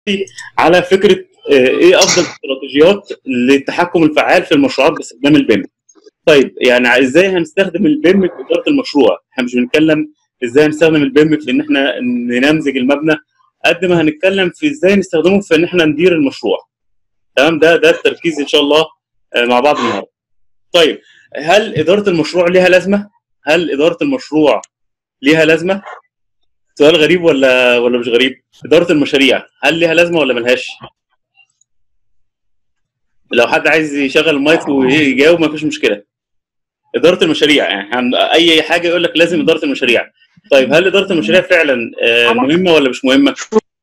على فكره آه، ايه افضل استراتيجيات للتحكم الفعال في المشروعات باستخدام البيم طيب يعني ازاي هنستخدم البيم في اداره المشروع احنا مش بنتكلم ازاي هنستخدم البيم في ان احنا ننمذج المبنى قد ما هنتكلم في ازاي نستخدمه في ان احنا ندير المشروع تمام ده ده التركيز ان شاء الله آه، مع بعض النهارده طيب هل اداره المشروع ليها لازمه هل اداره المشروع ليها لازمه سؤال غريب ولا ولا مش غريب اداره المشاريع هل ليها لازمه ولا ملهاش لو حد عايز يشغل المايك ويجاوب ما فيش مشكله اداره المشاريع يعني هن- اي حاجه يقول لك لازم اداره المشاريع طيب هل اداره المشاريع فعلا آه، مهمه ولا مش مهمه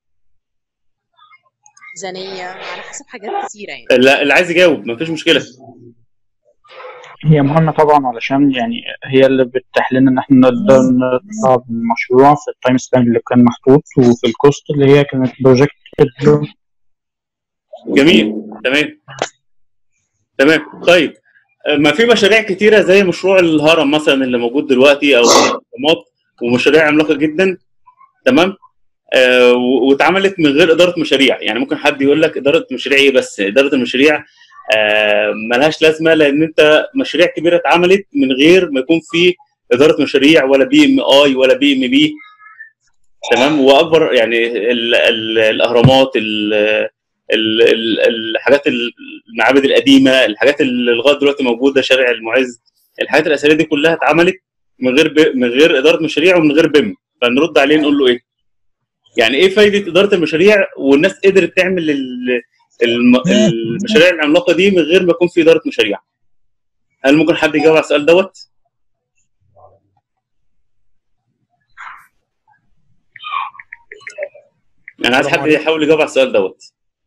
ميزانية على حسب حاجات كتيرة يعني لا اللي عايز يجاوب ما فيش مشكله هي مهمة طبعا علشان يعني هي اللي بتتيح لنا ان احنا نقدر نطلع بالمشروع في التايم سبان اللي كان محطوط وفي الكوست اللي هي كانت بروجكت جميل تمام تمام طيب آه، ما في مشاريع كتيره زي مشروع الهرم مثلا اللي موجود دلوقتي او الاهرامات ومشاريع عملاقه جدا تمام آه، و- واتعملت من غير اداره مشاريع يعني ممكن حد يقول لك اداره مشاريع ايه بس اداره المشاريع آه، ملهاش لازمه لان انت مشاريع كبيره اتعملت من غير ما يكون في اداره مشاريع ولا بي ام اي ولا بي ام بي تمام واكبر يعني ال ال الاهرامات ال ال ال الحاجات ال- المعابد القديمه الحاجات اللي لغايه دلوقتي موجوده شارع المعز الحاجات الاثريه دي كلها اتعملت من غير ب... من غير اداره مشاريع ومن غير بيم فنرد عليه نقول له ايه يعني ايه فايده اداره المشاريع والناس قدرت تعمل ال... الم... المشاريع العملاقه دي من غير ما يكون في اداره مشاريع هل ممكن حد يجاوب على السؤال دوت انا عايز حد يحاول يجاوب على السؤال دوت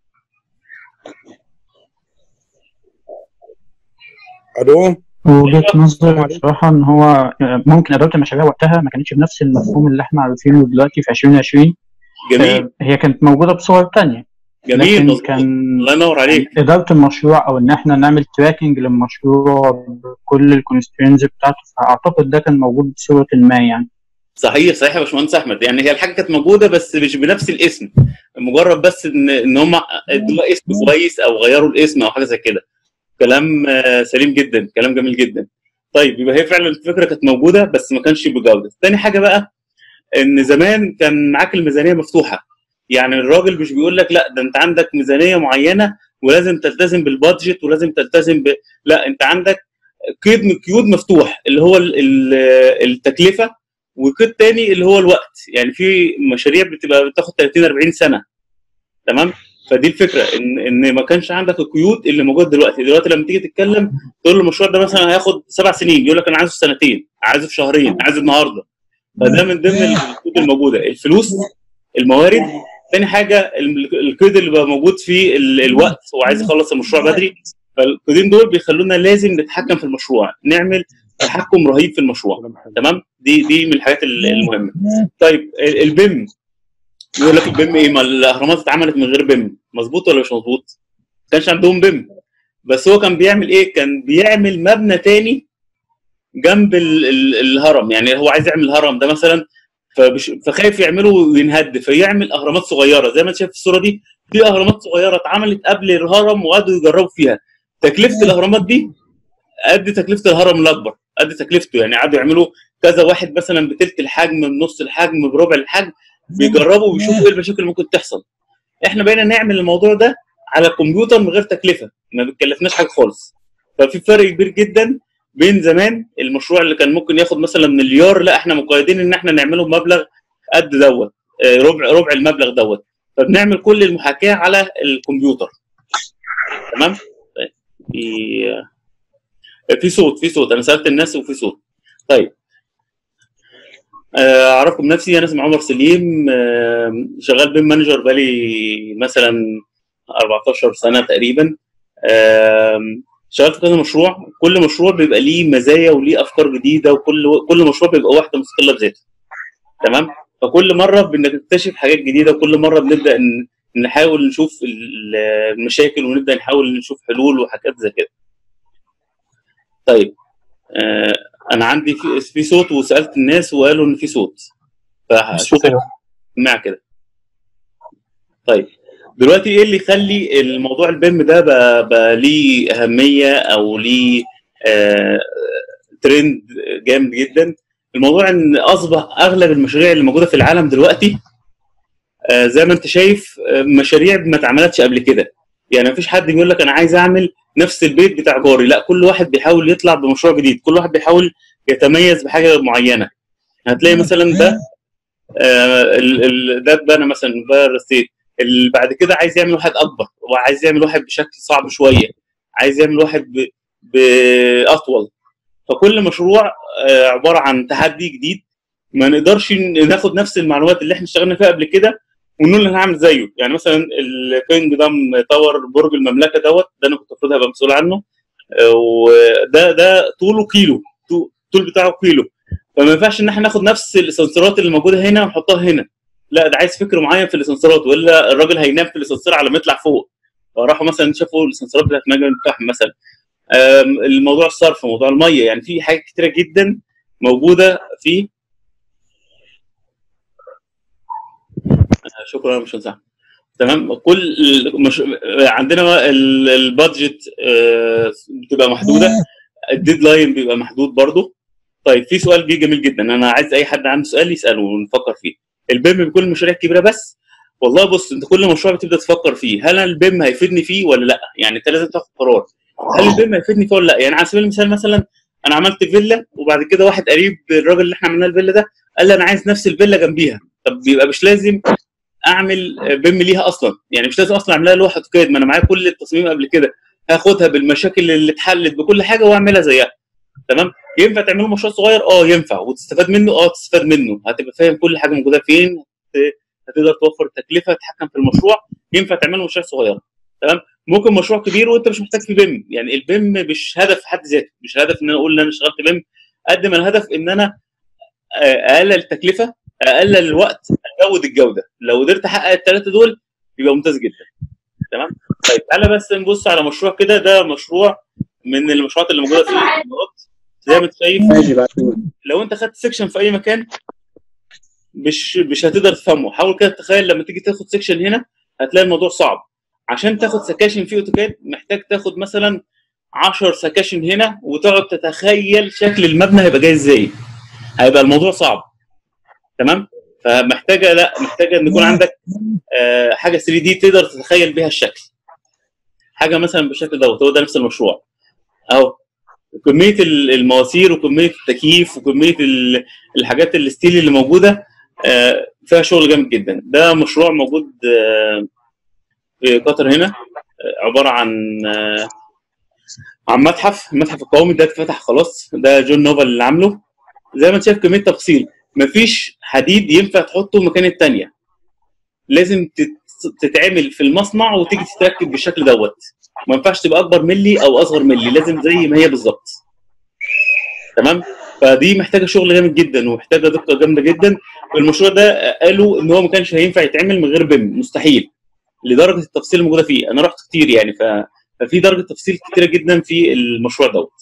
الو وجهة نظري بصراحة ان هو ممكن ادارة المشاريع وقتها ما كانتش بنفس المفهوم اللي احنا عارفينه دلوقتي في 2020 جميل هي كانت موجودة بصور تانية جميل لكن مظبوط كان الله ينور عليك إدارة المشروع أو إن إحنا نعمل تراكنج للمشروع بكل الكونسترينز بتاعته فأعتقد ده كان موجود بصورة ما يعني صحيح صحيح يا باشمهندس احمد يعني هي الحاجه كانت موجوده بس مش بنفس الاسم مجرد بس ان ان هم ادوها اسم كويس او غيروا الاسم او حاجه زي كده كلام آه، سليم جدا كلام جميل جدا طيب يبقى هي فعلا الفكره كانت موجوده بس ما كانش بجوده تاني حاجه بقى ان زمان كان معاك الميزانيه مفتوحه يعني الراجل مش بيقول لك لا ده انت عندك ميزانيه معينه ولازم تلتزم بالبادجت ولازم تلتزم ب... لا انت عندك قيد من قيود مفتوح اللي هو ال- ال- التكلفه وقيد تاني اللي هو الوقت يعني في مشاريع بتبقى بتاخد 30 40 سنه تمام فدي الفكره ان ان ما كانش عندك القيود اللي موجود دلوقتي دلوقتي لما تيجي تتكلم تقول له المشروع ده مثلا هياخد سبع سنين يقول لك انا عايزه في سنتين عايزه في شهرين عايزه النهارده فده من ضمن القيود الموجوده الفلوس الموارد تاني حاجه ال- القيد اللي بقى موجود في ال- الوقت هو عايز يخلص المشروع بدري فالقيدين دول بيخلونا لازم نتحكم في المشروع نعمل تحكم رهيب في المشروع تمام دي دي من الحاجات ال- المهمه طيب ال- البيم يقول لك البيم ايه ما الاهرامات اتعملت من غير بيم مظبوط ولا مش مظبوط ما كانش عندهم بيم بس هو كان بيعمل ايه كان بيعمل مبنى تاني جنب ال ال الهرم يعني هو عايز يعمل الهرم ده مثلا فبش فخايف يعمله وينهد فيعمل اهرامات صغيره زي ما انت شايف في الصوره دي في اهرامات صغيره اتعملت قبل الهرم وقعدوا يجربوا فيها تكلفه الاهرامات دي قد تكلفه الهرم الاكبر قد تكلفته يعني قعدوا يعملوا كذا واحد مثلا بتلت الحجم بنص الحجم بربع الحجم بيجربوا ويشوفوا ايه المشاكل اللي ممكن تحصل احنا بقينا نعمل الموضوع ده على الكمبيوتر من غير تكلفه ما بتكلفناش حاجه خالص ففي فرق كبير جدا بين زمان المشروع اللي كان ممكن ياخد مثلا مليار لا احنا مقيدين ان احنا نعمله بمبلغ قد دوت آه، ربع ربع المبلغ دوت فبنعمل كل المحاكاه على الكمبيوتر تمام طيب في في صوت في صوت انا سالت الناس وفي صوت طيب آه، اعرفكم نفسي انا اسمي عمر سليم آه، شغال بيم مانجر بقالي مثلا 14 سنه تقريبا آم، شغال في كذا مشروع كل مشروع بيبقى ليه مزايا وليه افكار جديده وكل كل مشروع بيبقى واحده مستقله بذاته تمام فكل مره بنكتشف حاجات جديده وكل مره بنبدا ن- نحاول نشوف ال- المشاكل ونبدا نحاول نشوف حلول وحاجات زي كده طيب آه انا عندي في, في صوت وسالت الناس وقالوا ان في صوت فهشوف مع كده طيب دلوقتي ايه اللي يخلي الموضوع البيم ده بقى, بقى ليه اهميه او ليه آه ترند جامد جدا الموضوع ان اصبح اغلب المشاريع اللي موجوده في العالم دلوقتي آه زي ما انت شايف آه مشاريع ما اتعملتش قبل كده يعني مفيش حد بيقول لك انا عايز اعمل نفس البيت بتاع جاري لا كل واحد بيحاول يطلع بمشروع جديد كل واحد بيحاول يتميز بحاجه معينه هتلاقي مثلا ده آه ال- ال- ده اتبنى مثلا ده رصيد اللي بعد كده عايز يعمل واحد اكبر وعايز يعمل واحد بشكل صعب شويه عايز يعمل واحد ب... باطول فكل مشروع آه، عباره عن تحدي جديد ما نقدرش ن- ناخد نفس المعلومات اللي احنا اشتغلنا فيها قبل كده ونقول انا هعمل زيه يعني مثلا الكينج دام تاور برج المملكه دوت ده انا كنت المفروض هبقى مسؤول عنه آه، وده ده طوله كيلو طو- الطول بتاعه كيلو فما ينفعش ان احنا ناخد نفس الاسانسيرات اللي موجوده هنا ونحطها هنا لا ده عايز فكر معين في الاسانسيرات والا الراجل هينام في الاسانسير على ما يطلع فوق فراحوا مثلا شافوا الاسانسيرات بتاعت مجال الفحم مثلا آم، الموضوع الصرف موضوع الميه يعني في حاجات كتيره جدا موجوده في آه، شكرا يا باشمهندس أحمد. تمام كل مش... عندنا ال- البادجت آه، بتبقى محدوده الديدلاين بيبقى محدود برضه طيب في سؤال جه جميل جدا انا عايز اي حد عنده سؤال يساله ونفكر فيه البيم بكل المشاريع الكبيره بس والله بص انت كل مشروع بتبدا تفكر فيه هل أنا البيم هيفيدني فيه ولا لا يعني انت لازم تاخد قرار هل البيم هيفيدني فيه ولا لا يعني على سبيل المثال مثلا انا عملت فيلا وبعد كده واحد قريب الراجل اللي احنا عملنا الفيلا ده قال لي انا عايز نفس الفيلا جنبيها طب بيبقى مش لازم اعمل بيم ليها اصلا يعني مش لازم اصلا اعملها لوحه اوتوكاد ما انا معايا كل التصميم قبل كده هاخدها بالمشاكل اللي اتحلت بكل حاجه واعملها زيها تمام ينفع تعمله مشروع صغير اه ينفع وتستفاد منه اه تستفاد منه هتبقى فاهم كل حاجه موجوده فين هت- هتقدر توفر التكلفه تتحكم في المشروع ينفع تعمله مشروع صغير تمام ممكن مشروع كبير وانت مش محتاج فيه بيم يعني البيم مش هدف في حد ذاته مش هدف ان انا اقول ان انا اشتغلت بيم قد ما الهدف ان انا آه، اقلل التكلفه اقلل الوقت ازود الجوده لو قدرت احقق الثلاثه دول يبقى ممتاز جدا تمام طيب تعالى بس نبص على مشروع كده ده مشروع من المشروعات اللي موجوده في الامارات زي ما انت شايف ماشي بعدين لو انت خدت سيكشن في اي مكان مش مش هتقدر تفهمه حاول كده تخيل لما تيجي تاخد سيكشن هنا هتلاقي الموضوع صعب عشان تاخد سكاشن في اوتوكاد محتاج تاخد مثلا 10 سكاشن هنا وتقعد تتخيل شكل المبنى هيبقى جاي ازاي هيبقى الموضوع صعب تمام فمحتاجه لا محتاجه ان يكون عندك آه، حاجه 3 دي تقدر تتخيل بيها الشكل حاجه مثلا بالشكل دوت هو ده نفس المشروع اهو كميه ال- المواسير وكميه التكييف وكميه ال- الحاجات الستيل اللي موجوده آه، فيها شغل جامد جدا ده مشروع موجود آه، في قطر هنا آه، عباره عن آه، عن متحف المتحف القومي ده اتفتح خلاص ده جون نوفا اللي عامله زي ما انت شايف كميه تفاصيل مفيش حديد ينفع تحطه مكان التانية لازم تت- تتعمل في المصنع وتيجي تتركب بالشكل دوت ما ينفعش تبقى اكبر ملي او اصغر ملي لازم زي ما هي بالظبط تمام فدي محتاجه شغل جامد جدا ومحتاجه دقه جامده جدا المشروع ده قالوا ان هو ما كانش هينفع يتعمل من غير بيم مستحيل لدرجه التفصيل الموجوده فيه انا رحت كتير يعني ف... ففي درجه تفصيل كتيره جدا في المشروع دوت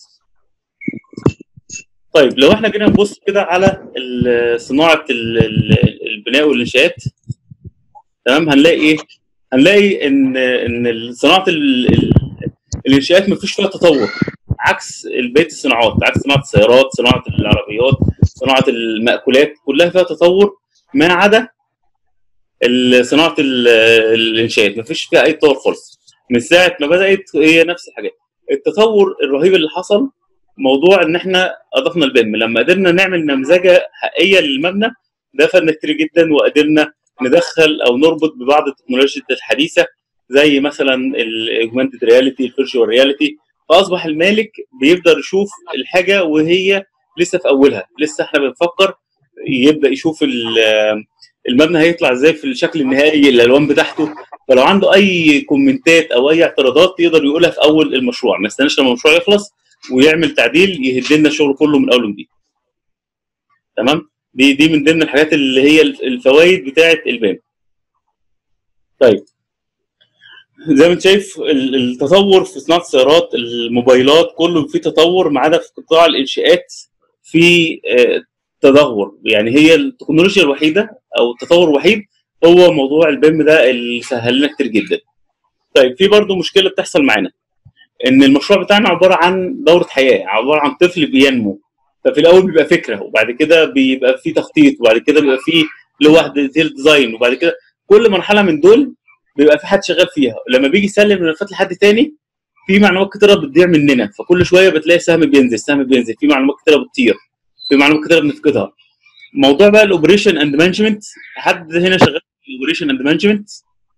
طيب لو احنا جينا نبص كده على ال- صناعه ال- ال- البناء والانشاءات تمام هنلاقي ايه؟ هنلاقي ان ان صناعه ال- ال- الانشاءات ما فيش فيها تطور عكس بقيه الصناعات عكس صناعه السيارات صناعه العربيات صناعه المأكولات كلها فيها تطور ما عدا ال- صناعه ال- الانشاءات ما فيش فيها اي تطور خالص من ساعه ما بدات هي نفس الحاجات التطور الرهيب اللي حصل موضوع ان احنا اضفنا البيم لما قدرنا نعمل نمذجه حقيقيه للمبنى ده فادنا كتير جدا وقدرنا ندخل او نربط ببعض التكنولوجيا الحديثه زي مثلا الاجمانتد رياليتي الفيرتشوال رياليتي فاصبح المالك بيقدر يشوف الحاجه وهي لسه في اولها لسه احنا بنفكر يبدا يشوف ال- المبنى هيطلع ازاي في الشكل النهائي الالوان بتاعته فلو عنده اي كومنتات او اي اعتراضات يقدر يقولها في اول المشروع ما يستناش لما المشروع يخلص ويعمل تعديل يهد لنا الشغل كله من اول وجديد تمام دي دي من ضمن الحاجات اللي هي الفوائد بتاعه البام طيب زي ما انت شايف ال- التطور في صناعه السيارات الموبايلات كله فيه تطور ما عدا في قطاع الانشاءات في آه، تدهور يعني هي التكنولوجيا الوحيده او التطور الوحيد هو موضوع البيم ده اللي سهل لنا كتير جدا طيب في برضو مشكله بتحصل معانا ان المشروع بتاعنا عباره عن دوره حياه عباره عن طفل بينمو ففي الاول بيبقى فكره وبعد كده بيبقى في تخطيط وبعد كده بيبقى في لوحده ديتيل ديزاين وبعد كده كل مرحله من دول بيبقى في حد شغال فيها لما بيجي يسلم الملفات لحد تاني في معلومات كتيره بتضيع مننا فكل شويه بتلاقي سهم بينزل سهم بينزل في معلومات كتيره بتطير في معلومات كتيره بنفقدها موضوع بقى الاوبريشن اند مانجمنت حد هنا شغال في الاوبريشن اند مانجمنت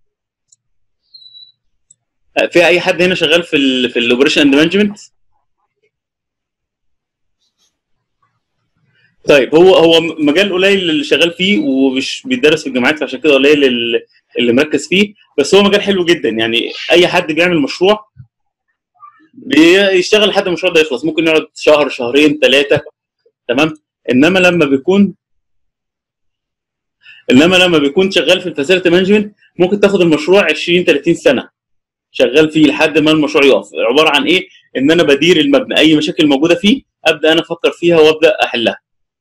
في اي حد هنا شغال في ال في الاوبريشن اند مانجمنت طيب هو هو مجال قليل اللي شغال فيه ومش بيدرس في الجامعات فعشان كده قليل اللي- اللي مركز فيه بس هو مجال حلو جدا يعني اي حد بيعمل مشروع بيشتغل لحد ما المشروع ده يخلص ممكن يقعد شهر شهرين ثلاثه تمام انما لما بيكون انما لما بيكون شغال في الفاسيلتي مانجمنت ممكن تاخد المشروع 20 30 سنه شغال فيه لحد ما المشروع يقف عباره عن ايه ان انا بدير المبنى اي مشاكل موجوده فيه ابدا انا افكر فيها وابدا احلها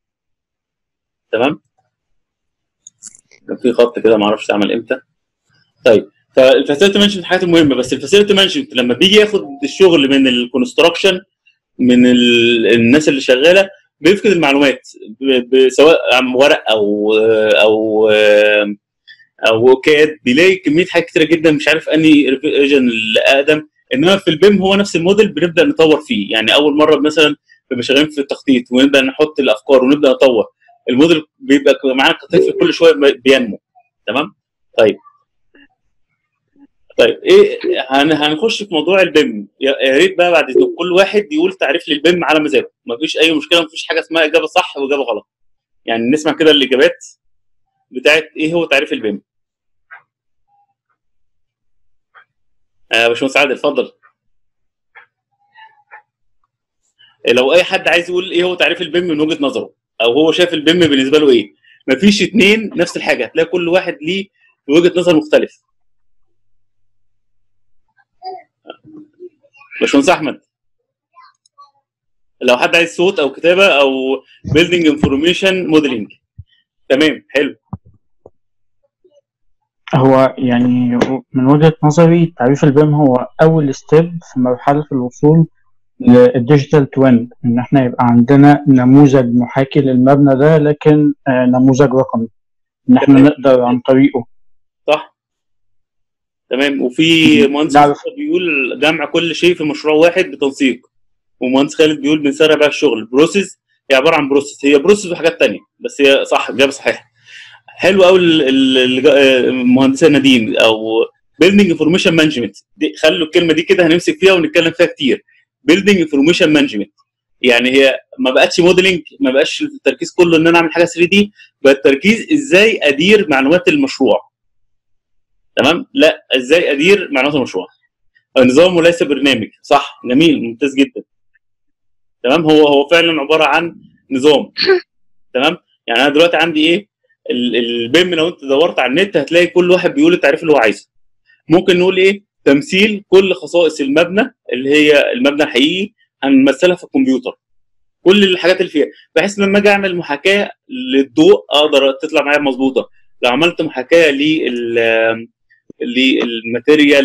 تمام كان في خط كده ما اعرفش اتعمل امتى طيب فالفاسيلتي مانجمنت حاجات مهمه بس الفاسيلتي مانجمنت لما بيجي ياخد الشغل من الكونستراكشن من ال- الناس اللي شغاله بيفقد المعلومات ب- ب- سواء عن ورق او او او كاد بيلاقي كميه حاجات كتيره جدا مش عارف انهي ريفيجن الاقدم انما في البيم هو نفس الموديل بنبدا نطور فيه يعني اول مره مثلا بنبقى شغالين في التخطيط ونبدا نحط الافكار ونبدا نطور الموديل بيبقى معانا التخطيط كل شويه بينمو تمام طيب طيب ايه هن- هنخش في موضوع البيم يا يا ريت بقى بعد اذنك كل واحد يقول تعريف للبيم على مزاجه مفيش اي مشكله مفيش حاجه اسمها اجابه صح واجابه غلط يعني نسمع كده الاجابات بتاعت ايه هو تعريف البيم آه باشمهندس عادل اتفضل لو اي حد عايز يقول ايه هو تعريف البيم من وجهه نظره او هو شايف البيم بالنسبه له ايه مفيش اتنين نفس الحاجه هتلاقي كل واحد ليه وجهه نظر مختلف باشمهندس احمد لو حد عايز صوت او كتابه او بيلدينج انفورميشن موديلنج تمام حلو هو يعني من وجهة نظري تعريف البيم هو أول ستيب في مرحلة الوصول للديجيتال توين إن إحنا يبقى عندنا نموذج محاكي للمبنى ده لكن آه، نموذج رقمي إن إحنا تمام. نقدر عن طريقه صح تمام وفي مهندس نعرف. مصطفى بيقول جمع كل شيء في مشروع واحد بتنسيق ومهندس خالد بيقول بنسرع بقى الشغل بروسيس هي عباره عن بروسيس هي بروسيس وحاجات تانية بس هي صح اجابه صحيحه حلو قوي المهندسه نادين او بيلدينج انفورميشن مانجمنت خلوا الكلمه دي كده هنمسك فيها ونتكلم فيها كتير بيلدينج انفورميشن مانجمنت يعني هي ما بقتش موديلنج ما بقاش التركيز كله ان انا اعمل حاجه 3 دي بقى التركيز ازاي ادير معلومات المشروع تمام لا ازاي ادير معلومات المشروع نظام وليس برنامج صح جميل ممتاز جدا تمام هو هو فعلا عباره عن نظام تمام يعني انا دلوقتي عندي ايه ال- البيم لو انت دورت على النت هتلاقي كل واحد بيقول التعريف اللي هو عايزه ممكن نقول ايه تمثيل كل خصائص المبنى اللي هي المبنى الحقيقي هنمثلها في الكمبيوتر كل الحاجات اللي فيها بحيث لما اجي اعمل محاكاه للضوء اقدر تطلع معايا مظبوطه لو عملت محاكاه لل للماتيريال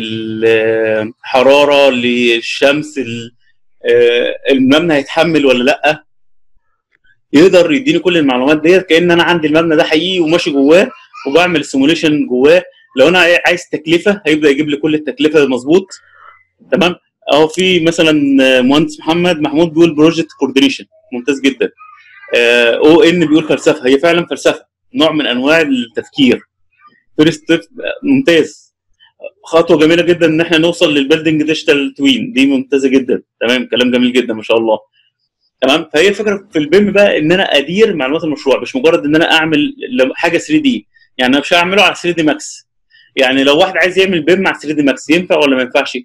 للحراره للشمس ال- آه، المبنى هيتحمل ولا لا يقدر يديني كل المعلومات ديت كان انا عندي المبنى ده حقيقي وماشي جواه وبعمل سيموليشن جواه لو انا عايز تكلفه هيبدا يجيب لي كل التكلفه مظبوط تمام اهو في مثلا مهندس محمد محمود بيقول بروجكت كوردينيشن ممتاز جدا او ان بيقول فلسفه هي فعلا فلسفه نوع من انواع التفكير فيرست ممتاز خطوه جميله جدا ان احنا نوصل للبيلدنج ديجيتال توين دي ممتازه جدا تمام كلام جميل جدا ما شاء الله تمام فهي الفكره في البيم بقى ان انا ادير معلومات المشروع مش مجرد ان انا اعمل لو- حاجه 3 دي يعني انا مش هعمله على 3 دي ماكس يعني لو واحد عايز يعمل بيم على 3 دي ماكس ينفع ولا ما ينفعش؟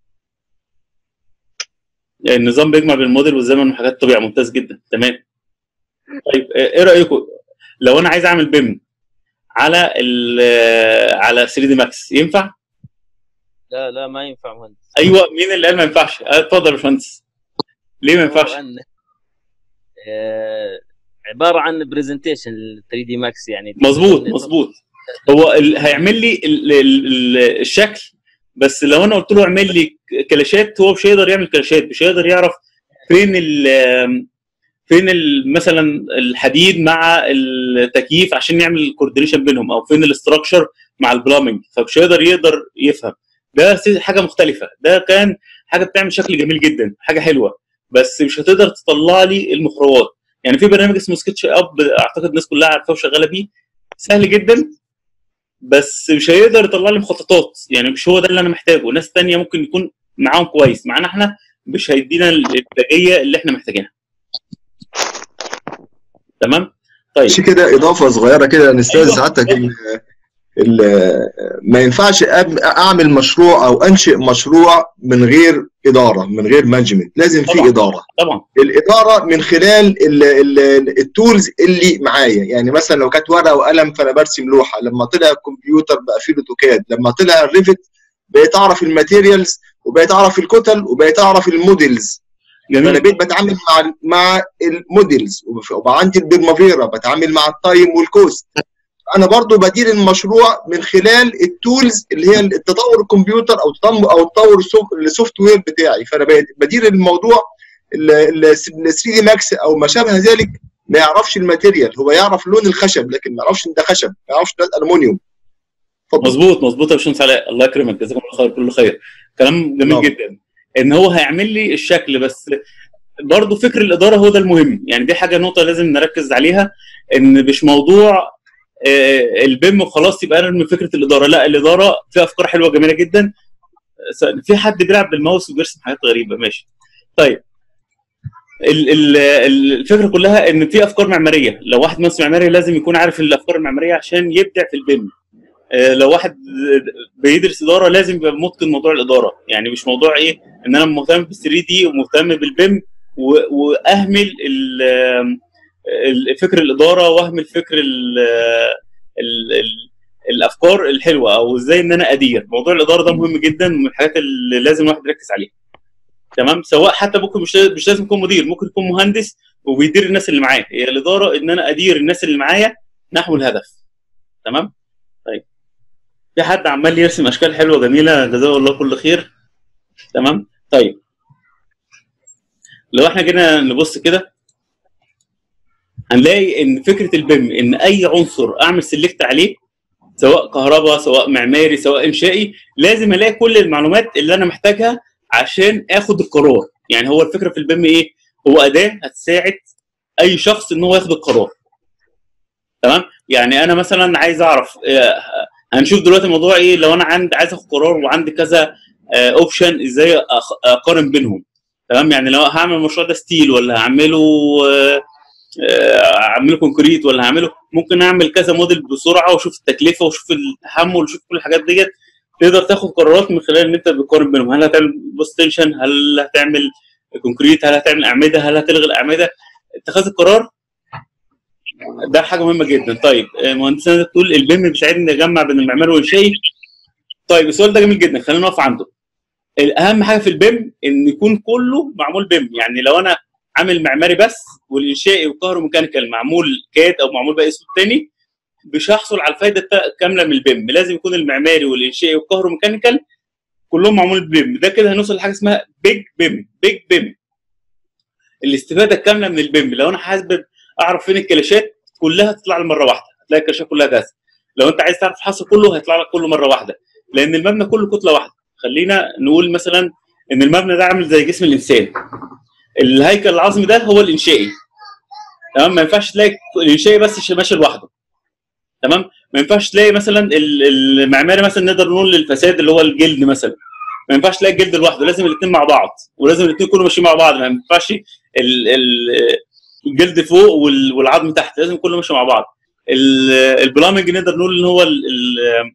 يعني النظام بيجمع بين الموديل والزمن وحاجات الطبيعه ممتاز جدا تمام طيب آه، ايه رايكم لو انا عايز اعمل بيم على ال على 3 دي ماكس ينفع؟ لا لا ما ينفع مهندس ايوه مين اللي قال ما ينفعش؟ آه، اتفضل يا باشمهندس ليه ما ينفعش؟ هو أن- آه، عباره عن برزنتيشن 3 دي ماكس يعني مظبوط مظبوط هو ال... هيعمل لي ال... ال... ال... الشكل بس لو انا قلت له اعمل لي كلاشات هو مش هيقدر يعمل كلاشات مش هيقدر يعرف فين ال فين ال مثلا الحديد مع التكييف عشان يعمل الكوردينيشن بينهم او فين الاستراكشر مع البلامنج فمش هيقدر يقدر يفهم ده س- حاجه مختلفه ده كان حاجه بتعمل شكل جميل جدا حاجه حلوه بس مش هتقدر تطلع لي المخرجات يعني في برنامج اسمه سكتش اب اعتقد الناس كلها عارفاه وشغاله بيه سهل جدا بس مش هيقدر يطلع لي مخططات يعني مش هو ده اللي انا محتاجه ناس تانية ممكن يكون معاهم كويس معانا احنا مش هيدينا الانتاجيه اللي احنا محتاجينها تمام طيب ماشي كده اضافه صغيره كده نستاذ أيوة. سعادتك ال- ال- ما ينفعش أب- اعمل مشروع او انشئ مشروع من غير اداره من غير مانجمنت لازم في طبعاً. اداره طبعا الاداره من خلال ال- ال- التولز اللي معايا يعني مثلا لو كانت ورقه وقلم فانا برسم لوحه لما طلع الكمبيوتر بقى فيه الاوتوكاد لما طلع الريفت بقيت اعرف الماتيريالز وبقيت اعرف الكتل وبقيت اعرف الموديلز فانا جميل بقيت بتعامل مع مع الموديلز وبقى عندي البرمافيرا بتعامل مع التايم والكوست انا برضو بدير المشروع من خلال التولز اللي هي التطور الكمبيوتر او تطور او تطور السوفت وير بتاعي فانا بقيت بدير الموضوع ال 3 دي ماكس او ما شابه ذلك ما يعرفش الماتيريال هو يعرف لون الخشب لكن ما يعرفش ان ده خشب ما يعرفش ده الالومنيوم اتفضل مظبوط مظبوط يا باشمهندس علاء الله يكرمك جزاك الله خير كل خير كلام جميل نعم. جدا ان هو هيعمل لي الشكل بس برضه فكر الاداره هو ده المهم يعني دي حاجه نقطه لازم نركز عليها ان مش موضوع آه، البيم وخلاص يبقى انا من فكره الاداره لا الاداره فيها افكار حلوه جميله جدا س- في حد بيلعب بالماوس وبيرسم حاجات غريبه ماشي طيب ال- ال- ال- الفكره كلها ان في افكار معماريه لو واحد مهندس معماري لازم يكون عارف الافكار المعماريه عشان يبدع في البيم آه، لو واحد بيدرس اداره لازم يبقى متقن موضوع الاداره يعني مش موضوع ايه ان انا مهتم بال 3 دي ومهتم بالبيم و- واهمل ال- ال- فكر الاداره واهمل فكر ال ال ال الافكار الحلوه او ازاي ان انا ادير موضوع الاداره ده مهم جدا ومن الحاجات اللي لازم الواحد يركز عليها تمام سواء حتى ممكن مش مش لازم يكون مدير ممكن يكون مهندس وبيدير الناس اللي معاه هي الاداره ان انا ادير الناس اللي معايا نحو الهدف تمام طيب في حد عمال يرسم اشكال حلوه جميله جزاه الله كل خير تمام طيب لو احنا جينا نبص كده هنلاقي ان فكره البيم ان اي عنصر اعمل سيلكت عليه سواء كهرباء سواء معماري سواء انشائي لازم الاقي كل المعلومات اللي انا محتاجها عشان اخد القرار يعني هو الفكره في البيم ايه هو اداه هتساعد اي شخص ان هو ياخد القرار تمام يعني انا مثلا عايز اعرف آه، هنشوف دلوقتي الموضوع ايه لو انا عند عايز اخد قرار وعندي كذا اوبشن ازاي أخ- اقارن بينهم تمام يعني لو هعمل المشروع ده ستيل ولا هعمله آه، آه، اعمله كونكريت ولا هعمله ممكن اعمل كذا موديل بسرعه واشوف التكلفه واشوف التحمل واشوف كل الحاجات ديت تقدر تاخد قرارات من خلال ان انت بتقارن بينهم هل هتعمل بوست تنشن هل هتعمل كونكريت هل هتعمل اعمده هل هتلغي الاعمده اتخاذ القرار ده حاجه مهمه جدا طيب آه، مهندسنا بتقول البيم بيساعدني اجمع بين المعماري والانشائي طيب السؤال ده جميل جدا خلينا نقف عنده الاهم حاجه في البيم ان يكون كله معمول بيم يعني لو انا عامل معماري بس والانشائي والكهروميكانيكال معمول كاد او معمول بقى اسلوب تاني مش هحصل على الفايده التا- الكامله من البيم لازم يكون المعماري والانشائي والكهروميكانيكال كلهم معمول بيم ده كده هنوصل لحاجه اسمها بيج بيم بيج بيم الاستفاده الكامله من البيم لو انا حابب اعرف فين الكلاشات كلها تطلع لي مره واحده هتلاقي الكلاشات كلها جاهزه لو انت عايز تعرف الحصر كله هيطلع لك كله مره واحده لان المبنى كله كتله واحده خلينا نقول مثلا ان المبنى ده عامل زي جسم الانسان الهيكل العظمي ده هو الانشائي تمام ما ينفعش تلاقي الانشائي بس ماشي لوحده تمام ما ينفعش تلاقي مثلا ال- المعماري مثلا نقدر نقول للفساد اللي هو الجلد مثلا ما ينفعش تلاقي الجلد لوحده لازم الاثنين مع بعض ولازم الاثنين يكونوا ماشيين مع بعض ما ينفعش ال- ال- الجلد فوق وال- والعظم تحت لازم كله ماشي مع بعض ال- البلامنج نقدر نقول ان هو ال- ال-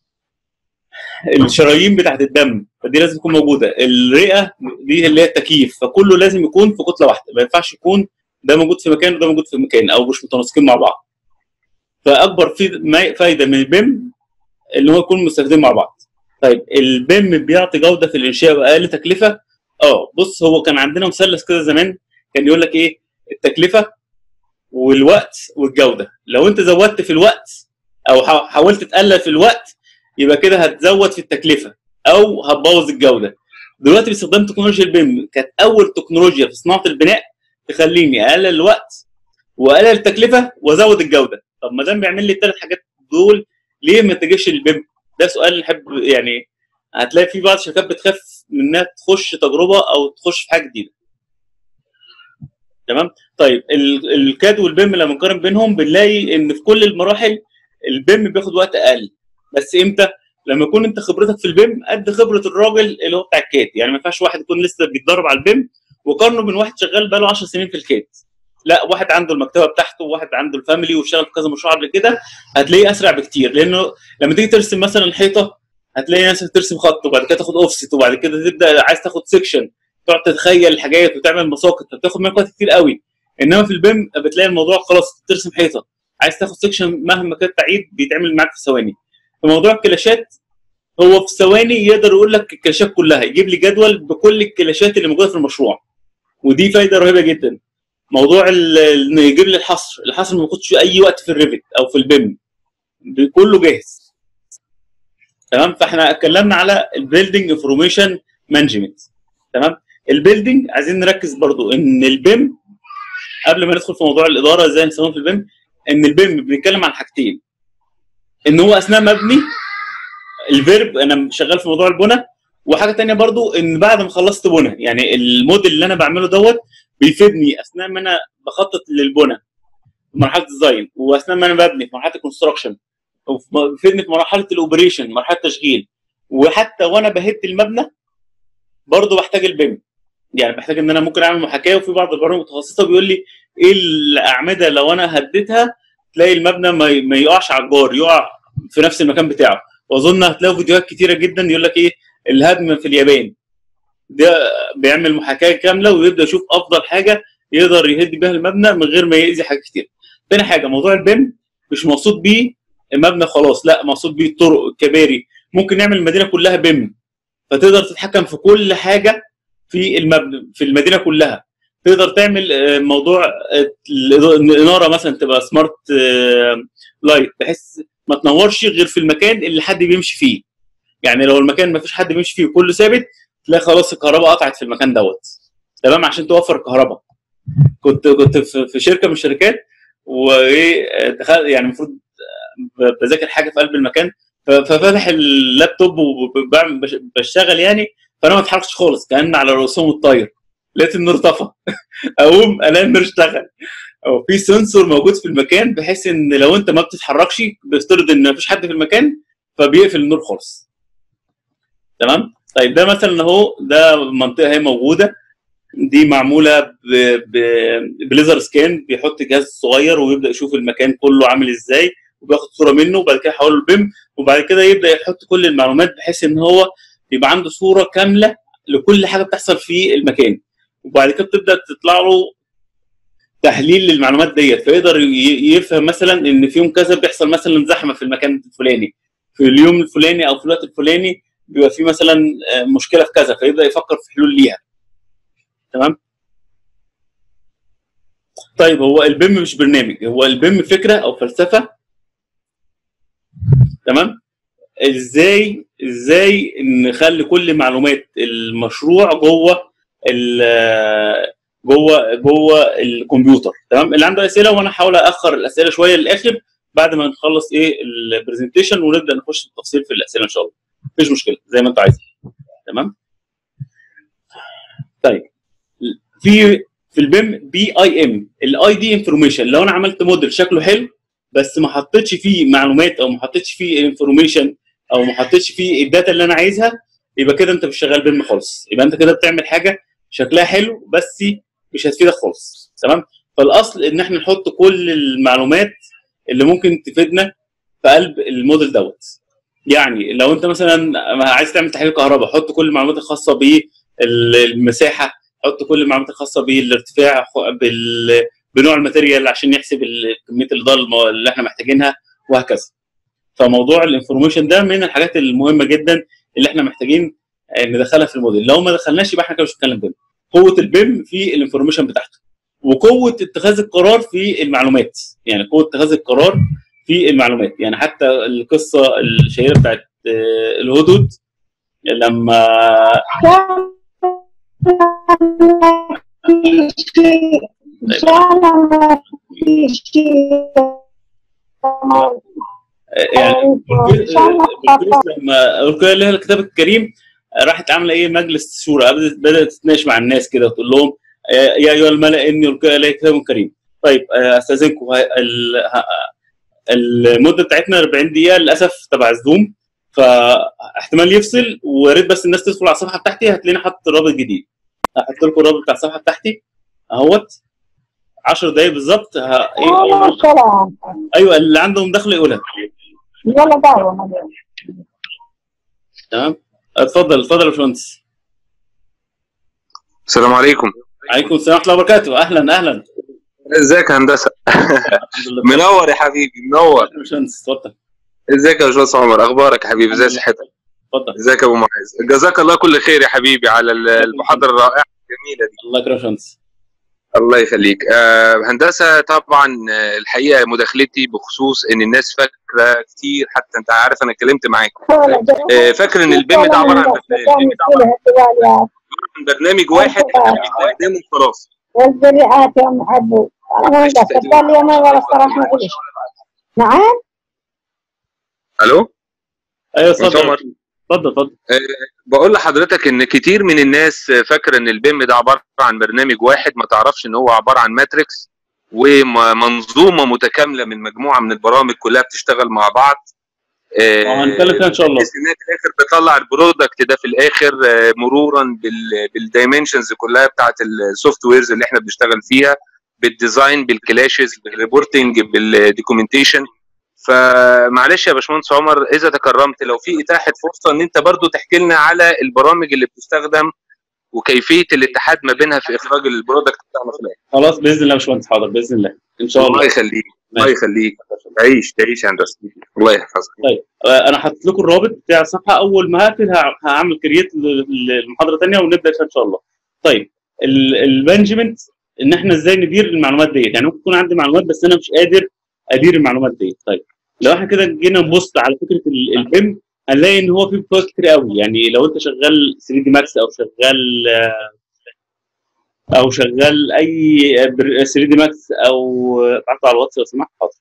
الشرايين بتاعت الدم فدي لازم تكون موجوده الرئه دي اللي هي التكييف فكله لازم يكون في كتله واحده ما ينفعش يكون ده موجود في مكان وده موجود في مكان او مش متناسقين مع بعض فاكبر في ما- فايده من البيم ان هو يكون مستخدمين مع بعض طيب البيم بيعطي جوده في الانشاء واقل تكلفه اه بص هو كان عندنا مثلث كده زمان كان يقول لك ايه التكلفه والوقت والجوده لو انت زودت في الوقت او حا- حاولت تقلل في الوقت يبقى كده هتزود في التكلفه او هتبوظ الجوده دلوقتي باستخدام تكنولوجيا البيم كانت اول تكنولوجيا في صناعه البناء تخليني اقلل الوقت واقلل التكلفه وازود الجوده طب ما دام بيعمل لي الثلاث حاجات دول ليه ما اتجهش للبيم ده سؤال نحب يعني هتلاقي في بعض الشركات بتخاف من انها تخش تجربه او تخش في حاجه جديده تمام طيب ال- الكاد والبيم لما نقارن بينهم بنلاقي ان في كل المراحل البيم بياخد وقت اقل بس امتى لما يكون انت خبرتك في البيم قد خبره الراجل اللي هو بتاع الكاد يعني ما ينفعش واحد يكون لسه بيتدرب على البيم وقارنه بين واحد شغال بقاله 10 سنين في الكاد لا واحد عنده المكتبه بتاعته وواحد عنده الفاميلي واشتغل في كذا مشروع قبل كده هتلاقيه اسرع بكتير لانه لما تيجي ترسم مثلا الحيطه هتلاقي نفسك ترسم خط وبعد كده تاخد اوفست وبعد كده تبدا عايز تاخد سيكشن تقعد تتخيل الحاجات وتعمل مساقط فبتاخد منك وقت كتير قوي انما في البيم بتلاقي الموضوع خلاص ترسم حيطه عايز تاخد سيكشن مهما كانت بعيد بيتعمل معاك في ثواني في موضوع الكلاشات هو في ثواني يقدر يقول لك الكلاشات كلها يجيب لي جدول بكل الكلاشات اللي موجوده في المشروع ودي فايده رهيبه جدا موضوع ال- انه يجيب لي الحصر الحصر ما بياخدش اي وقت في الريفت او في البيم كله جاهز تمام فاحنا اتكلمنا على البيلدينج انفورميشن مانجمنت تمام البيلدينج عايزين نركز برضو ان البيم قبل ما ندخل في موضوع الاداره ازاي نستخدمه في البيم ان البيم بنتكلم عن حاجتين ان هو اثناء مبني الفيرب انا شغال في موضوع البنى وحاجه تانية برضو ان بعد ما خلصت بنى يعني الموديل اللي انا بعمله دوت بيفيدني اثناء ما انا بخطط للبنى في مرحله الديزاين واثناء ما انا ببني في مرحله الكونستراكشن وبيفيدني في مرحله الاوبريشن مرحله التشغيل وحتى وانا بهد المبنى برضو بحتاج البيم يعني بحتاج ان انا ممكن اعمل محاكاه وفي بعض البرامج المتخصصه بيقول لي ايه الاعمده لو انا هديتها تلاقي المبنى ما ي- ما يقعش على الجار يقع في نفس المكان بتاعه واظن هتلاقوا فيديوهات كتيره جدا يقول لك ايه الهدم في اليابان ده بيعمل محاكاه كامله ويبدا يشوف افضل حاجه يقدر يهد بيها المبنى من غير ما يأذي حاجات كتير. تاني حاجه موضوع البيم مش مقصود بيه المبنى خلاص لا مقصود بيه الطرق الكباري ممكن نعمل المدينه كلها بيم فتقدر تتحكم في كل حاجه في المبنى في المدينه كلها تقدر تعمل آه، موضوع آه، الإضاءة- الاناره مثلا تبقى سمارت لايت بحيث ما تنورش غير في المكان اللي حد بيمشي فيه يعني لو المكان ما فيش حد بيمشي فيه وكله ثابت تلاقي خلاص الكهرباء قطعت في المكان دوت تمام عشان توفر الكهرباء كنت كنت في في شركه من الشركات وايه دخل يعني المفروض ب- بذاكر حاجه في قلب المكان ف- ففتح اللابتوب وبعمل بش- بشتغل يعني فانا ما اتحركتش خالص كان على رؤوسهم الطاير لقيت النور طفى اقوم الاقي النور اشتغل او في سنسور موجود في المكان بحيث ان لو انت ما بتتحركش بيفترض ان مفيش حد في المكان فبيقفل النور خالص تمام طيب ده مثلا اهو ده منطقه هي موجوده دي معموله ب... ب... بليزر سكان بيحط جهاز صغير ويبدا يشوف المكان كله عامل ازاي وبياخد صوره منه وبعد كده يحوله البيم وبعد كده يبدا يحط كل المعلومات بحيث ان هو يبقى عنده صوره كامله لكل حاجه بتحصل في المكان وبعد كده بتبدا تطلع له تحليل للمعلومات ديت فيقدر ي- يفهم مثلا ان في يوم كذا بيحصل مثلا زحمه في المكان الفلاني في اليوم الفلاني او في الوقت الفلاني بيبقى في مثلا آه، مشكله في كذا فيبدا يفكر في حلول ليها تمام طيب هو البيم مش برنامج هو البيم فكره او فلسفه تمام ازاي ازاي نخلي كل معلومات المشروع جوه ال- جوه جوه الكمبيوتر تمام اللي عنده اسئله وانا هحاول اخر الاسئله شويه للاخر بعد ما نخلص ايه البرزنتيشن ونبدا نخش في التفصيل في الاسئله ان شاء الله مفيش مشكله زي ما انت عايز تمام طيب في في البيم بي اي ام الاي دي انفورميشن لو انا عملت موديل شكله حلو بس ما حطيتش فيه معلومات او ما حطيتش فيه انفورميشن او ما حطيتش فيه الداتا اللي انا عايزها يبقى كده انت مش شغال بيم خالص يبقى انت كده بتعمل حاجه شكلها حلو بس مش هتفيدك خالص تمام فالاصل ان احنا نحط كل المعلومات اللي ممكن تفيدنا في قلب الموديل دوت يعني لو انت مثلا عايز تعمل تحليل كهرباء حط كل المعلومات الخاصه بالمساحه حط كل المعلومات الخاصه بالارتفاع بال... بنوع الماتيريال عشان يحسب ال- كميه الاضاءه الم- اللي احنا محتاجينها وهكذا فموضوع الانفورميشن ده من الحاجات المهمه جدا اللي احنا محتاجين آه، ندخلها في الموديل لو ما دخلناش يبقى احنا كده مش بنتكلم بيم قوه البيم في الانفورميشن بتاعته وقوه اتخاذ القرار في المعلومات يعني قوه اتخاذ القرار في في المعلومات يعني حتى القصه الشهيره بتاعت آه، الهدود لما آه، يعني بلقيس بلقيس لما القيا لها الكتاب الكريم آه، راحت عامله ايه مجلس شورى بدات بدات تتناقش مع الناس كده وتقول لهم آه، يا ايها الملا اني القي الي كتاب كريم طيب آه، استاذنكم ه- ال- ه- المده بتاعتنا 40 دقيقه للاسف تبع الزوم فاحتمال يفصل ويا ريت بس الناس تدخل على الصفحه بتاعتي هتلاقيني حاطط رابط جديد هحط لكم الرابط بتاع الصفحه بتاعتي اهوت 10 دقايق بالظبط ه... إيه أول ما- السلام ايوه اللي عنده مداخله يقولها يلا دعوة مدام تمام اتفضل اتفضل يا باشمهندس السلام عليكم عليكم السلام ورحمه الله وبركاته اهلا اهلا ازيك يا هندسه الحمد لله منور يا حبيبي منور يا باشمهندس اتفضل ازيك يا باشمهندس عمر اخبارك يا حبيبي ازي صحتك اتفضل ازيك يا ابو معاذ جزاك الله كل خير يا حبيبي على ال- المحاضره الرائعه الجميله دي الله يكرمك يا باشمهندس الله يخليك آه هندسه طبعا آه، الحقيقه مداخلتي بخصوص ان الناس فاكره كتير حتى انت عارف انا اتكلمت معاك آه فاكر ان البيم ده عباره عن البيم ده عباره عن برنامج واحد احنا بنستخدمه وخلاص والزريعات يا ام حبو انا ما عندك قال لي ما ولا الصراحه ما قلت نعم الو ايوه مش اتفضل عمر. اتفضل اتفضل بقول لحضرتك ان كتير من الناس فاكره ان البيم ده عباره عن برنامج واحد ما تعرفش ان هو عباره عن ماتريكس ومنظومه متكامله من مجموعه من البرامج كلها بتشتغل مع بعض آه، اه هنتكلم فيها ان شاء الله بحيث انها في الاخر بتطلع البرودكت ده في الاخر آه، مرورا بال- بالدايمنشنز كلها بتاعت السوفت ويرز اللي احنا بنشتغل فيها بالديزاين بالكلاشز بالريبورتنج بالدوكيومنتيشن فمعلش يا باشمهندس عمر اذا تكرمت لو في اتاحه فرصه ان انت برضو تحكي لنا على البرامج اللي بتستخدم وكيفيه الاتحاد ما بينها في اخراج البرودكت بتاعنا في الاخر خلاص باذن الله يا باشمهندس حاضر باذن الله ان شاء الله الله يخليك الله ماشي. يخليك تعيش تعيش يا هندسه الله يحفظك طيب آه، انا حاطط لكم الرابط بتاع الصفحه اول ما هقفل ه- هعمل كرييت للمحاضره ثانيه ونبدا فيها ان شاء الله طيب ال- المانجمنت ان احنا ازاي ندير المعلومات ديت يعني ممكن يكون عندي معلومات بس انا مش قادر ادير المعلومات ديت طيب لو احنا كده جينا نبص على فكره ال- البيم هنلاقي ان هو فيه فوائد كتير قوي يعني لو انت شغال 3 دي ماكس او شغال آه، او شغال اي 3 دي ماكس او ابعته على الواتس لو سمحت حاضر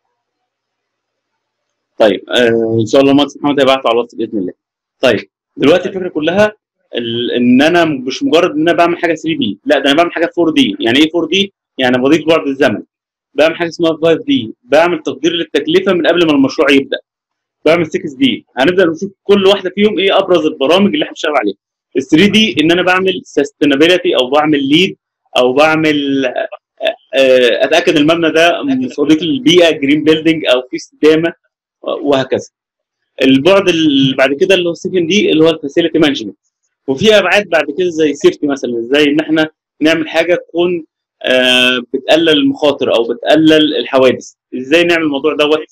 طيب آه ان شاء الله مهندس محمد هيبعته على الواتس باذن الله طيب دلوقتي الفكره كلها ال- ان انا مش مجرد ان انا بعمل حاجه 3 دي لا ده انا بعمل حاجه 4 دي يعني ايه 4 دي يعني بضيف بعد الزمن بعمل حاجه اسمها 5 دي بعمل تقدير للتكلفه من قبل ما المشروع يبدا بعمل 6 دي هنبدا نشوف كل واحده فيهم ايه ابرز البرامج اللي احنا بنشتغل عليها ال 3 دي ان انا بعمل سستينابيلتي او بعمل ليد او بعمل آه، آه، اتاكد المبنى ده صديق للبيئه جرين بيلدينج او في استدامه وهكذا البعد اللي بعد كده اللي هو السكند دي اللي هو الفاسيلتي مانجمنت وفي ابعاد بعد كده زي سيفتي مثلا ازاي ان احنا نعمل حاجه تكون آه، بتقلل المخاطر او بتقلل الحوادث ازاي نعمل الموضوع دوت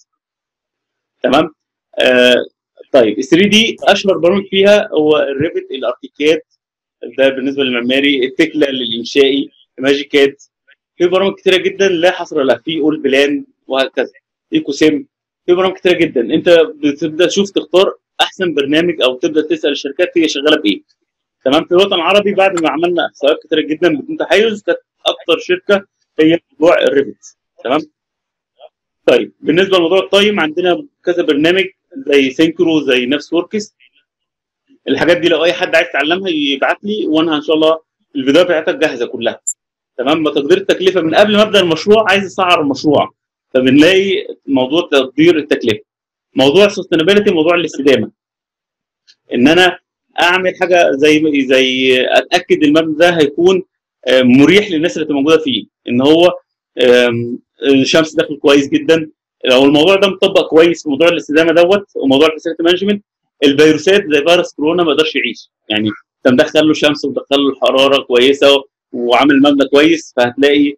تمام آه طيب ال 3 دي اشهر برامج فيها هو الريفت الاركيكاد ده بالنسبه للمعماري التكلا للانشائي ماجيكاد في برامج كتيره جدا لا حصر لها في اول بلان وهكذا ايكو سيم في برامج كتيره جدا انت بتبدا تشوف تختار احسن برنامج او تبدا تسال الشركات هي شغاله بايه تمام في الوطن العربي بعد ما عملنا احصائيات كتيره جدا بدون تحيز كانت اكتر شركه هي موضوع الريفت تمام طيب بالنسبه لموضوع التايم عندنا كذا برنامج زي سينكرو زي نفس وركس الحاجات دي لو اي حد عايز يتعلمها يبعت لي وانا ان شاء الله الفيديوهات بتاعتك جاهزه كلها تمام تقدير التكلفه من قبل ما ابدا المشروع عايز اسعر المشروع فبنلاقي موضوع تقدير التكلفه موضوع السستينابيلتي موضوع الاستدامه ان انا اعمل حاجه زي زي اتاكد المبنى ده هيكون آه، مريح للناس اللي موجوده فيه ان هو آم، الشمس داخل كويس جدا لو الموضوع ده مطبق كويس في موضوع الاستدامه دوت وموضوع الفاسيلتي مانجمنت الفيروسات زي فيروس كورونا ما يقدرش يعيش يعني انت مدخل له شمس ومدخل له حراره كويسه وعامل مبنى كويس فهتلاقي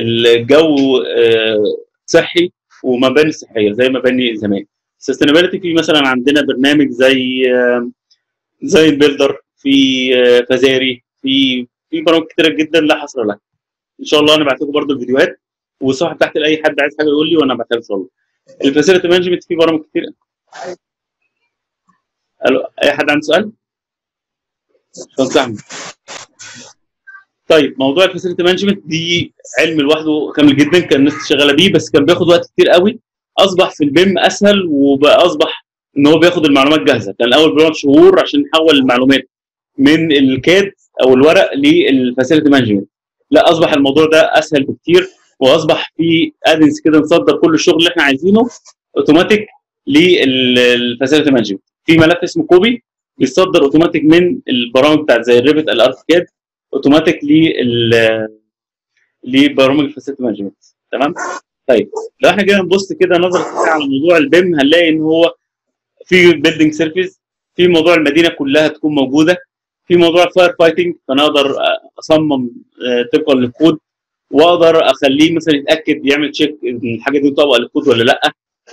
الجو آه، صحي ومباني صحيه زي مباني زمان السستينابيلتي في مثلا عندنا برنامج زي آه، زي البيلدر في آه، فزاري في في برامج كتيره جدا لا حصر لها ان شاء الله انا بعت لكم برضه الفيديوهات والصفحه بتاعتي لاي حد عايز حاجه يقول لي وانا ابعتها له ان شاء الله الفاسيلتي مانجمنت فيه برامج كتير الو اي حد عنده سؤال؟ باشمهندس احمد طيب موضوع الفاسيلتي مانجمنت دي علم لوحده كامل جدا كان الناس شغاله بيه بس كان بياخد وقت كتير قوي اصبح في البيم اسهل وبقى اصبح ان هو بياخد المعلومات جاهزه كان الاول بيقعد شهور عشان نحول المعلومات من الكاد او الورق للفاسيلتي مانجمنت لا اصبح الموضوع ده اسهل بكتير واصبح في ادنس كده نصدر كل الشغل اللي احنا عايزينه اوتوماتيك للفاسيلتي مانجمنت في ملف اسمه كوبي بيصدر اوتوماتيك من البرامج بتاعت زي الريفت الاركاد اوتوماتيك لل لبرامج الفاسيلتي مانجمنت تمام طيب لو احنا جينا نبص كده نظره سريعه على موضوع البيم هنلاقي ان هو في بيلدينج سيرفيس في موضوع المدينه كلها تكون موجوده في موضوع الفاير فايتنج فانا اقدر اصمم آه، طبقا للكود واقدر اخليه مثلا يتاكد يعمل تشيك ان الحاجه دي مطابقه للكود ولا لا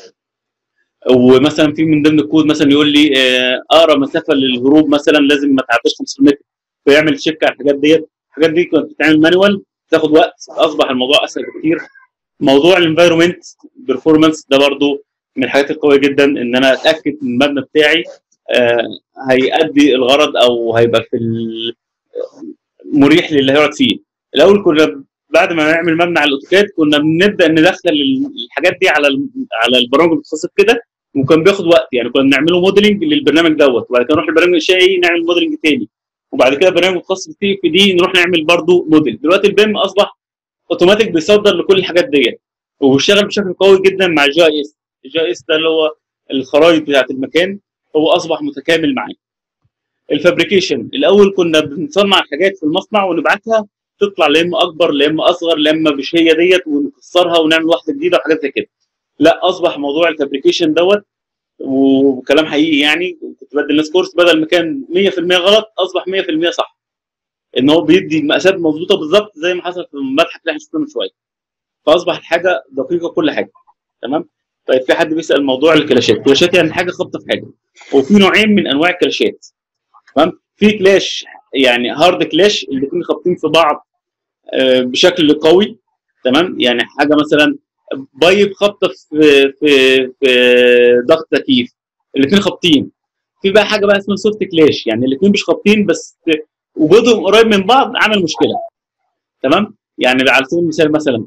ومثلا في من ضمن الكود مثلا يقول لي آه، اقرب مسافه للهروب مثلا لازم ما تعديش 5 متر فيعمل تشيك على الحاجات ديت الحاجات دي كانت بتتعمل مانوال تاخد وقت اصبح الموضوع اسهل بكتير موضوع الانفايرمنت بيرفورمانس ده برضو من الحاجات القويه جدا ان انا اتاكد ان المبنى بتاعي آه، هيأدي الغرض او هيبقى في ال- مريح للي هيقعد فيه الاول كنا بعد ما نعمل مبنى على الاوتوكاد كنا بنبدا ندخل الحاجات دي على ال- على البرامج المتخصصه كده وكان بياخد وقت يعني كنا بنعمله موديلنج للبرنامج دوت وبعد كده نروح البرنامج الانشائي نعمل موديلنج تاني وبعد كده برنامج متخصص في في دي نروح نعمل برضو موديل دلوقتي البيم اصبح اوتوماتيك بيصدر لكل الحاجات ديت وبيشتغل بشكل قوي جدا مع الجي اي اس الجي اي اس ده اللي هو الخرائط بتاعت المكان هو اصبح متكامل معاه الفابريكيشن الاول كنا بنصنع الحاجات في المصنع ونبعتها تطلع لا اما اكبر لا اما اصغر لا اما مش هي ديت ونكسرها ونعمل واحده جديده وحاجات زي كده لا اصبح موضوع الفابريكيشن دوت وكلام حقيقي يعني كنت بدي الناس كورس بدل ما كان 100% غلط اصبح 100% صح ان هو بيدي المقاسات مظبوطه بالظبط زي ما حصل في المتحف اللي احنا شفناه من شويه فاصبح الحاجه دقيقه كل حاجه تمام طيب في حد بيسال موضوع الكلاشات الكلاشات يعني حاجه خبطه في حاجه وفي نوعين من انواع الكلاشات تمام في كلاش يعني هارد كلاش اللي بيكونوا خابطين في بعض آه، بشكل قوي تمام يعني حاجه مثلا بايب خابطه في في في ضغط تكييف الاثنين خابطين في بقى حاجه بقى اسمها سوفت كلاش يعني الاثنين مش خابطين بس وجودهم قريب من بعض عمل مشكله تمام يعني على سبيل المثال مثلا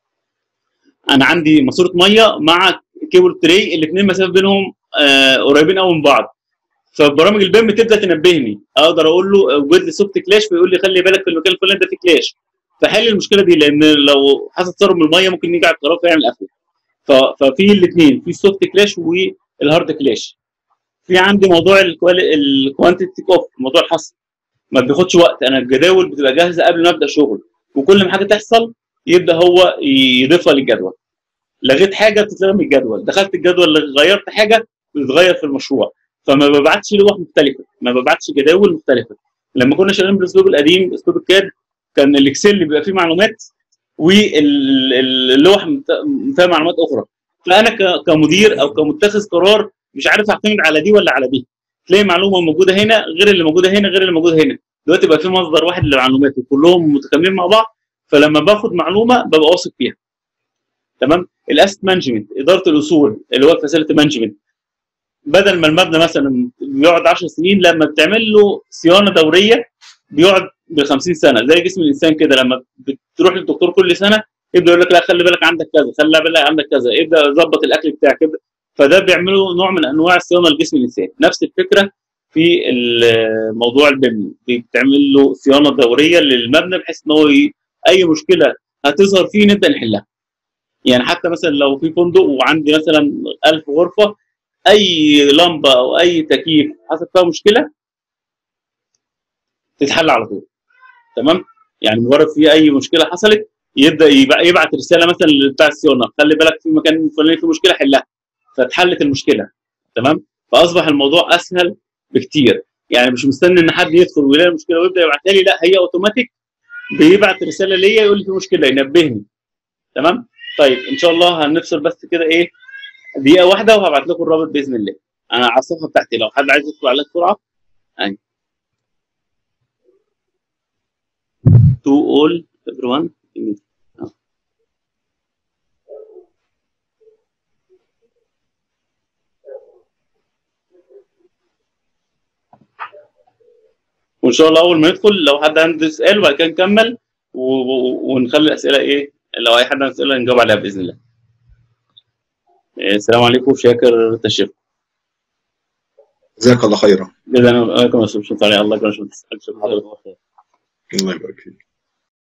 انا عندي ماسوره ميه مع كيبل تري الاثنين مسافه بينهم آه قريبين قوي من بعض فبرامج البيم تبدا تنبهني اقدر اقول له وجد لي سوفت كلاش فيقول لي خلي بالك في المكان الفلاني ده في كلاش فحل المشكله دي لان لو حصل تسرب من الميه ممكن يجي على القرار فيعمل قفله ف- ففي الاثنين في السوفت كلاش والهارد كلاش في عندي موضوع الكوانتيتي اوف موضوع الحصر ما بياخدش وقت انا الجداول بتبقى جاهزه قبل ما ابدا شغل وكل ما حاجه تحصل يبدا هو يضيفها للجدول لغيت حاجه بتتلغي من الجدول دخلت الجدول غيرت حاجه بتتغير في المشروع فما ببعتش لوح مختلفه ما ببعتش جداول مختلفه لما كنا شغالين بالاسلوب القديم اسلوب الكاد كان الاكسل اللي بيبقى فيه معلومات واللوح فيها معلومات اخرى فانا ك- كمدير او كمتخذ قرار مش عارف اعتمد على دي ولا على دي تلاقي معلومه موجوده هنا غير اللي موجوده هنا غير اللي موجوده هنا دلوقتي بقى في مصدر واحد للمعلومات وكلهم متكاملين مع بعض فلما باخد معلومه ببقى واثق فيها تمام الاسيت مانجمنت اداره الاصول اللي هو الفاسيلتي مانجمنت بدل ما المبنى مثلا بيقعد 10 سنين لما بتعمل له صيانه دوريه بيقعد ب 50 سنه زي جسم الانسان كده لما بتروح للدكتور كل سنه يبدا يقول لك لا خلي بالك عندك كذا خلي بالك عندك كذا ابدا ظبط الاكل بتاعك ابدا فده بيعملوا نوع من انواع الصيانه لجسم الانسان نفس الفكره في ال- موضوع البيم بتعمل له صيانه دوريه للمبنى بحيث ان هو ي- اي مشكله هتظهر فيه نبدا نحلها يعني حتى مثلا لو في فندق وعندي مثلا 1000 غرفه اي لمبه او اي تكييف حصل فيها مشكله تتحل على طول تمام يعني مجرد في اي مشكله حصلت يبدا يبع- يبعت رساله مثلا بتاع الصيانه خلي بالك في مكان فلاني في مشكله حلها فاتحلت المشكله تمام فاصبح الموضوع اسهل بكتير يعني مش مستني ان حد يدخل ويلاقي المشكله ويبدا يبعتها لي لا هي اوتوماتيك بيبعت رساله ليا يقول لي في مشكله ينبهني تمام طيب ان شاء الله هنفصل بس كده ايه دقيقه واحده وهبعت لكم الرابط باذن الله انا على الصفحه بتاعتي لو حد عايز يدخل عليها بسرعه يعني to all everyone آه. وان شاء الله اول ما ندخل لو حد عنده سؤال وبعد كده نكمل و... و... ونخلي الاسئله ايه لو اي حد عنده اسئله نجاوب عليها باذن الله إيه، السلام عليكم شاكر التشريف جزاك الله خيرا جزاكم الله خيرا الله يكرمك شكرا الله الله يبارك فيك. الله يبارك فيك